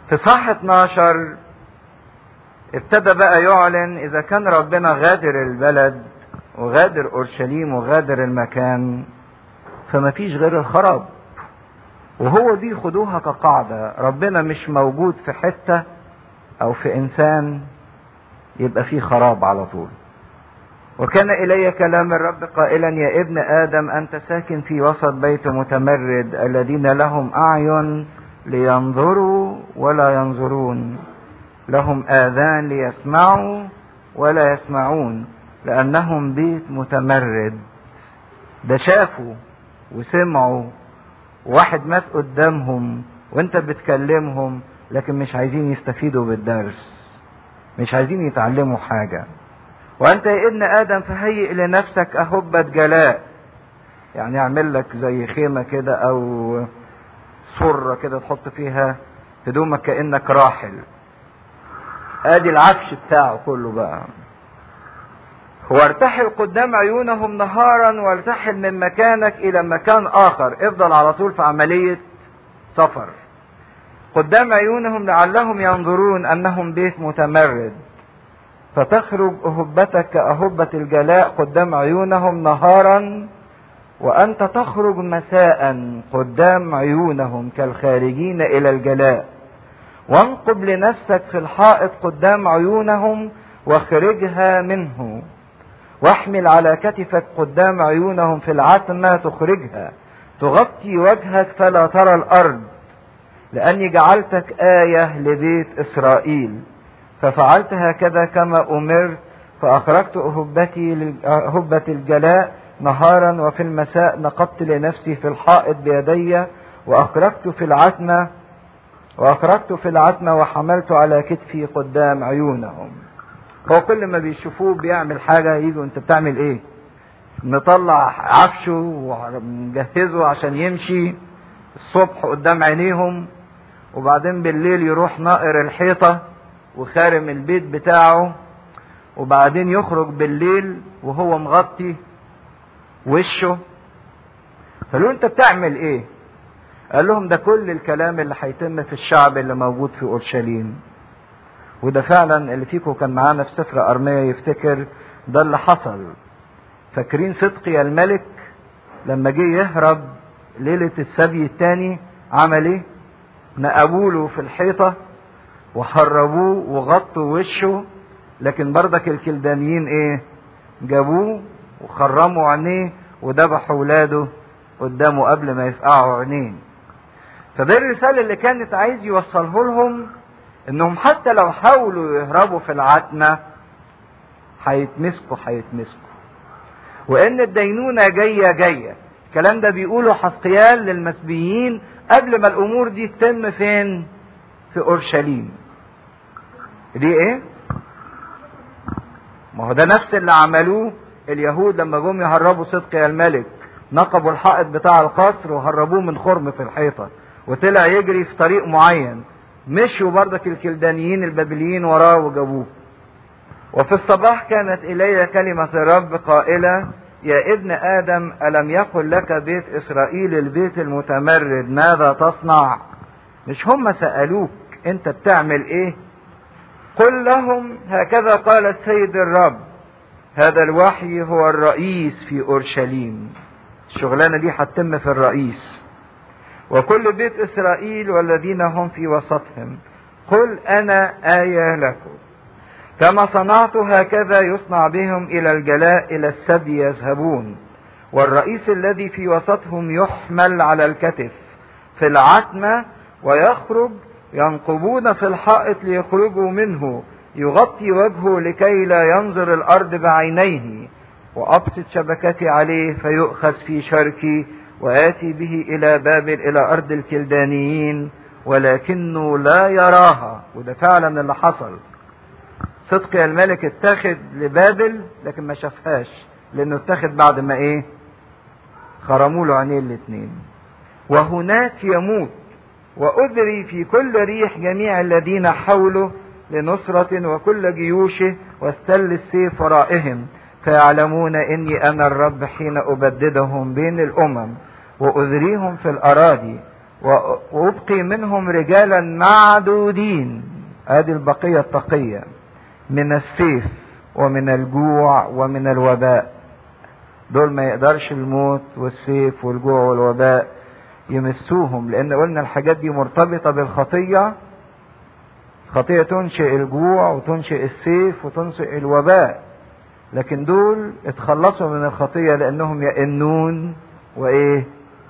في صح 12 ابتدى بقى يعلن اذا كان ربنا غادر البلد وغادر اورشليم وغادر المكان فما فيش غير الخراب وهو دي خدوها كقاعدة ربنا مش موجود في حتة او في انسان يبقى فيه خراب على طول وكان الي كلام الرب قائلا يا ابن ادم انت ساكن في وسط بيت متمرد الذين لهم اعين لينظروا ولا ينظرون لهم آذان ليسمعوا ولا يسمعون لأنهم بيت متمرد ده شافوا وسمعوا واحد مات قدامهم وانت بتكلمهم لكن مش عايزين يستفيدوا بالدرس مش عايزين يتعلموا حاجة وانت يا ابن ادم فهيئ لنفسك اهبة جلاء يعني اعمل لك زي خيمة كده او سرة كده تحط فيها هدومك كأنك راحل ادي العفش بتاعه كله بقى هو ارتحل قدام عيونهم نهارا وارتحل من مكانك الى مكان اخر افضل على طول في عملية سفر قدام عيونهم لعلهم ينظرون انهم بيت متمرد فتخرج اهبتك كاهبة الجلاء قدام عيونهم نهارا وانت تخرج مساء قدام عيونهم كالخارجين الى الجلاء وانقب لنفسك في الحائط قدام عيونهم واخرجها منه واحمل على كتفك قدام عيونهم في العتمة تخرجها تغطي وجهك فلا ترى الأرض لأني جعلتك آية لبيت إسرائيل ففعلت هكذا كما أمرت فأخرجت أهبتي أهبة الجلاء نهارا وفي المساء نقبت لنفسي في الحائط بيدي وأخرجت في العتمة وأخرجت في العتمة وحملت على كتفي قدام عيونهم هو كل ما بيشوفوه بيعمل حاجة يجوا انت بتعمل ايه مطلع عفشه ومجهزه عشان يمشي الصبح قدام عينيهم وبعدين بالليل يروح ناقر الحيطة وخارم البيت بتاعه وبعدين يخرج بالليل وهو مغطي وشه فقالوا انت بتعمل ايه قال لهم ده كل الكلام اللي هيتم في الشعب اللي موجود في اورشليم وده فعلا اللي فيكم كان معانا في سفر ارميا يفتكر ده اللي حصل فاكرين صدقي الملك لما جه يهرب ليلة السبي الثاني عمل ايه نقبوا له في الحيطة وحربوه وغطوا وشه لكن برضك الكلدانيين ايه جابوه وخرموا عينيه وذبحوا ولاده قدامه قبل ما يفقعوا عينين فده الرسالة اللي كانت عايز يوصله لهم انهم حتى لو حاولوا يهربوا في العتمة هيتمسكوا هيتمسكوا وان الدينونة جاية جاية الكلام ده بيقوله حسقيال للمسبيين قبل ما الامور دي تتم فين في اورشليم دي ايه ما هو ده نفس اللي عملوه اليهود لما جم يهربوا صدقي الملك نقبوا الحائط بتاع القصر وهربوه من خرم في الحيطة وطلع يجري في طريق معين مشوا بردك الكلدانيين البابليين وراه وجابوه وفي الصباح كانت إلي كلمة الرب قائلة يا ابن آدم ألم يقل لك بيت إسرائيل البيت المتمرد ماذا تصنع مش هم سألوك أنت بتعمل إيه قل لهم هكذا قال السيد الرب هذا الوحي هو الرئيس في أورشليم الشغلانة دي هتتم في الرئيس وكل بيت إسرائيل والذين هم في وسطهم قل أنا آية لكم كما صنعت هكذا يصنع بهم إلى الجلاء إلى السبي يذهبون والرئيس الذي في وسطهم يحمل على الكتف في العتمة ويخرج ينقبون في الحائط ليخرجوا منه يغطي وجهه لكي لا ينظر الأرض بعينيه وأبسط شبكتي عليه فيؤخذ في شركي وآتي به إلى بابل إلى أرض الكلدانيين ولكنه لا يراها وده فعلا اللي حصل صدقي الملك اتاخد لبابل لكن ما شافهاش لانه اتاخد بعد ما ايه خرموا له عينيه الاتنين وهناك يموت وأدري في كل ريح جميع الذين حوله لنصرة وكل جيوشه واستل السيف ورائهم فيعلمون اني انا الرب حين ابددهم بين الامم واذريهم في الاراضي وابقي منهم رجالا معدودين ادي البقية التقية من السيف ومن الجوع ومن الوباء دول ما يقدرش الموت والسيف والجوع والوباء يمسوهم لان قلنا الحاجات دي مرتبطة بالخطية خطية تنشئ الجوع وتنشئ السيف وتنشئ الوباء لكن دول اتخلصوا من الخطية لانهم يئنون وايه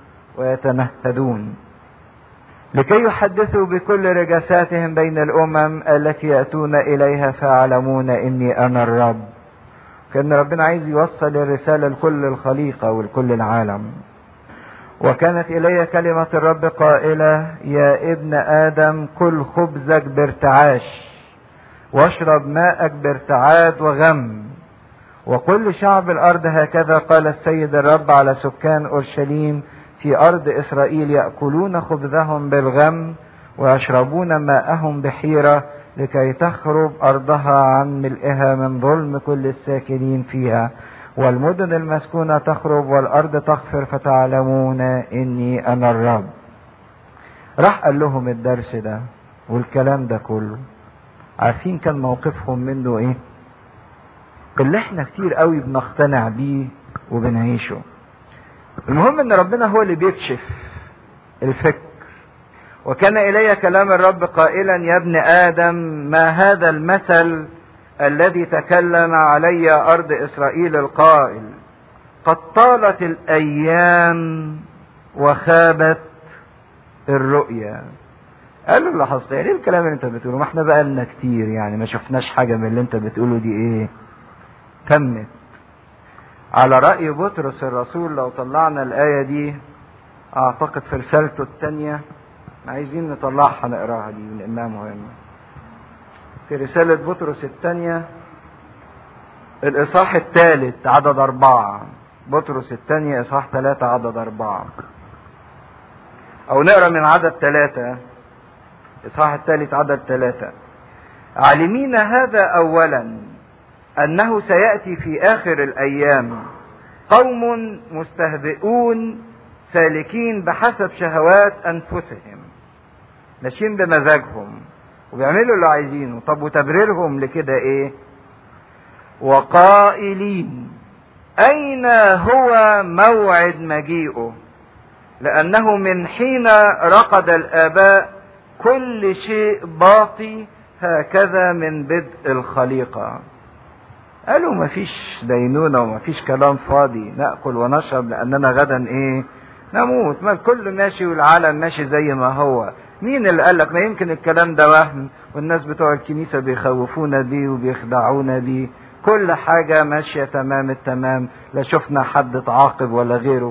ويتنهدون لكي يحدثوا بكل رجساتهم بين الامم التي ياتون اليها فيعلمون اني انا الرب كان ربنا عايز يوصل الرساله لكل الخليقه ولكل العالم وكانت الي كلمه الرب قائله يا ابن ادم كل خبزك بارتعاش واشرب ماءك بارتعاد وغم وكل شعب الارض هكذا قال السيد الرب على سكان اورشليم في أرض إسرائيل يأكلون خبزهم بالغم ويشربون ماءهم بحيرة لكي تخرب أرضها عن ملئها من ظلم كل الساكنين فيها والمدن المسكونة تخرب والأرض تغفر فتعلمون إني أنا الرب راح قال لهم الدرس ده والكلام ده كله عارفين كان موقفهم منه ايه اللي احنا كتير قوي بنقتنع بيه وبنعيشه المهم ان ربنا هو اللي بيكشف الفكر وكان الي كلام الرب قائلا يا ابن ادم ما هذا المثل الذي تكلم علي ارض اسرائيل القائل قد طالت الايام وخابت الرؤيا قالوا اللي حصل ايه الكلام اللي انت بتقوله ما احنا بقى لنا كتير يعني ما شفناش حاجه من اللي انت بتقوله دي ايه تمت على رأي بطرس الرسول لو طلعنا الآية دي أعتقد في رسالته الثانية عايزين نطلعها نقراها دي من إنها مهمة. في رسالة بطرس الثانية الإصحاح الثالث عدد أربعة بطرس الثانية إصحاح ثلاثة عدد أربعة أو نقرا من عدد ثلاثة إصحاح الثالث عدد ثلاثة عالمين هذا أولا انه سياتي في اخر الايام قوم مستهزئون سالكين بحسب شهوات انفسهم ماشيين بمزاجهم وبيعملوا اللي عايزينه طب وتبريرهم لكده ايه وقائلين اين هو موعد مجيئه لانه من حين رقد الاباء كل شيء باقي هكذا من بدء الخليقه قالوا ما فيش دينونة وما فيش كلام فاضي نأكل ونشرب لأننا غدا إيه نموت ما الكل ماشي والعالم ماشي زي ما هو مين اللي قال لك ما يمكن الكلام ده وهم والناس بتوع الكنيسة بيخوفونا بيه وبيخدعونا بيه كل حاجة ماشية تمام التمام لا شفنا حد تعاقب ولا غيره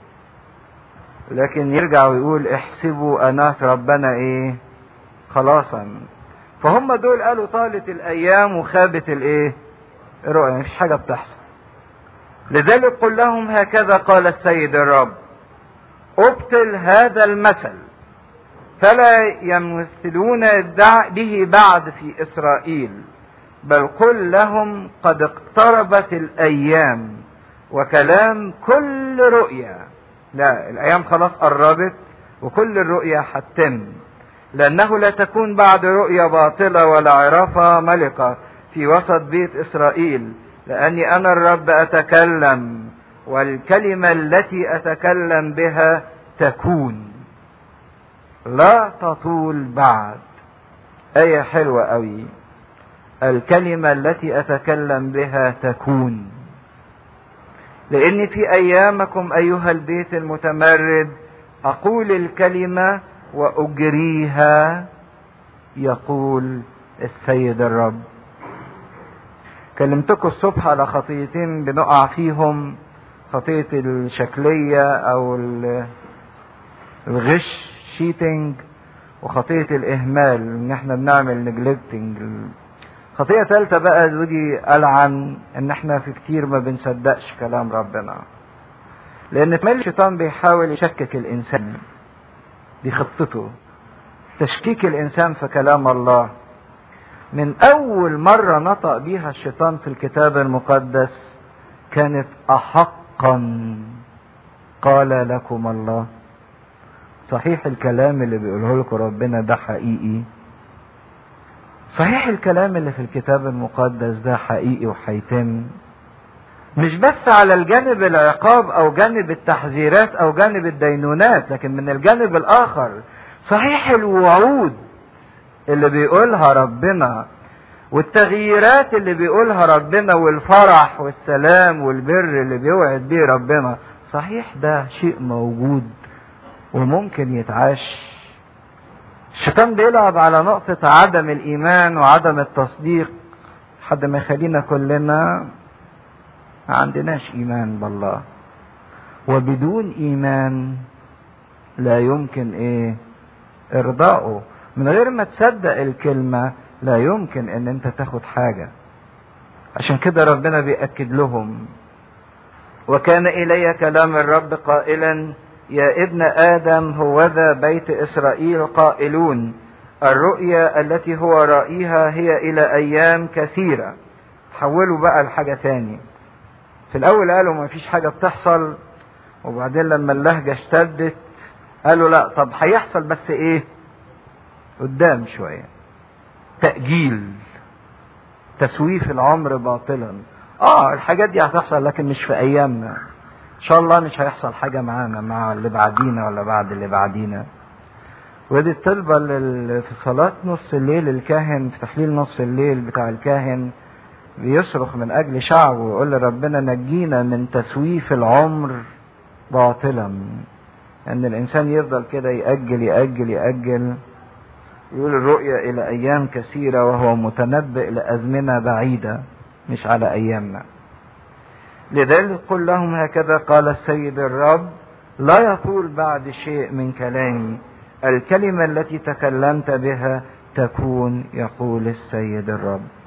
لكن يرجع ويقول احسبوا أنات ربنا ايه خلاصا فهم دول قالوا طالت الأيام وخابت الايه الرؤيا مفيش حاجة بتحصل لذلك قل لهم هكذا قال السيد الرب ابطل هذا المثل فلا يمثلون به بعد في اسرائيل بل قل لهم قد اقتربت الايام وكلام كل رؤيا لا الايام خلاص قربت وكل الرؤيا هتتم لانه لا تكون بعد رؤيا باطله ولا عرافه ملقه في وسط بيت اسرائيل لاني انا الرب اتكلم والكلمه التي اتكلم بها تكون لا تطول بعد ايه حلوه قوي الكلمه التي اتكلم بها تكون لان في ايامكم ايها البيت المتمرد اقول الكلمه واجريها يقول السيد الرب كلمتكم الصبح على خطيتين بنقع فيهم خطية الشكلية أو الغش شيتنج وخطية الإهمال إن إحنا بنعمل نجلكتنج خطية ثالثة بقى ودي قال عن إن إحنا في كتير ما بنصدقش كلام ربنا لأن تملي الشيطان بيحاول يشكك الإنسان دي خطته تشكيك الإنسان في كلام الله من اول مرة نطق بيها الشيطان في الكتاب المقدس كانت احقا قال لكم الله صحيح الكلام اللي بيقوله لكم ربنا ده حقيقي صحيح الكلام اللي في الكتاب المقدس ده حقيقي وهيتم مش بس على الجانب العقاب او جانب التحذيرات او جانب الدينونات لكن من الجانب الاخر صحيح الوعود اللي بيقولها ربنا والتغييرات اللي بيقولها ربنا والفرح والسلام والبر اللي بيوعد بيه ربنا صحيح ده شيء موجود وممكن يتعاش الشيطان بيلعب على نقطة عدم الإيمان وعدم التصديق لحد ما يخلينا كلنا ما عندناش إيمان بالله وبدون إيمان لا يمكن إيه إرضائه من غير ما تصدق الكلمة لا يمكن إن أنت تاخد حاجة عشان كده ربنا بيأكد لهم وكان إلي كلام الرب قائلا يا ابن آدم هوذا بيت إسرائيل قائلون الرؤيا التي هو رأيها هي إلى أيام كثيرة حولوا بقى لحاجة تاني في الأول قالوا ما فيش حاجة بتحصل وبعدين لما اللهجة اشتدت قالوا لا طب هيحصل بس إيه قدام شوية تأجيل تسويف العمر باطلا اه الحاجات دي هتحصل لكن مش في ايامنا ان شاء الله مش هيحصل حاجه معانا مع اللي بعدينا ولا بعد اللي بعدينا ودي الطلبة اللي في صلاة نص الليل الكاهن في تحليل نص الليل بتاع الكاهن بيصرخ من أجل شعبه ويقول لربنا نجينا من تسويف العمر باطلا أن الإنسان يفضل كده يأجل يأجل يأجل يقول الرؤيا إلى أيام كثيرة وهو متنبئ لأزمنة بعيدة مش على أيامنا لذلك قل لهم هكذا قال السيد الرب لا يطول بعد شيء من كلامي الكلمة التي تكلمت بها تكون يقول السيد الرب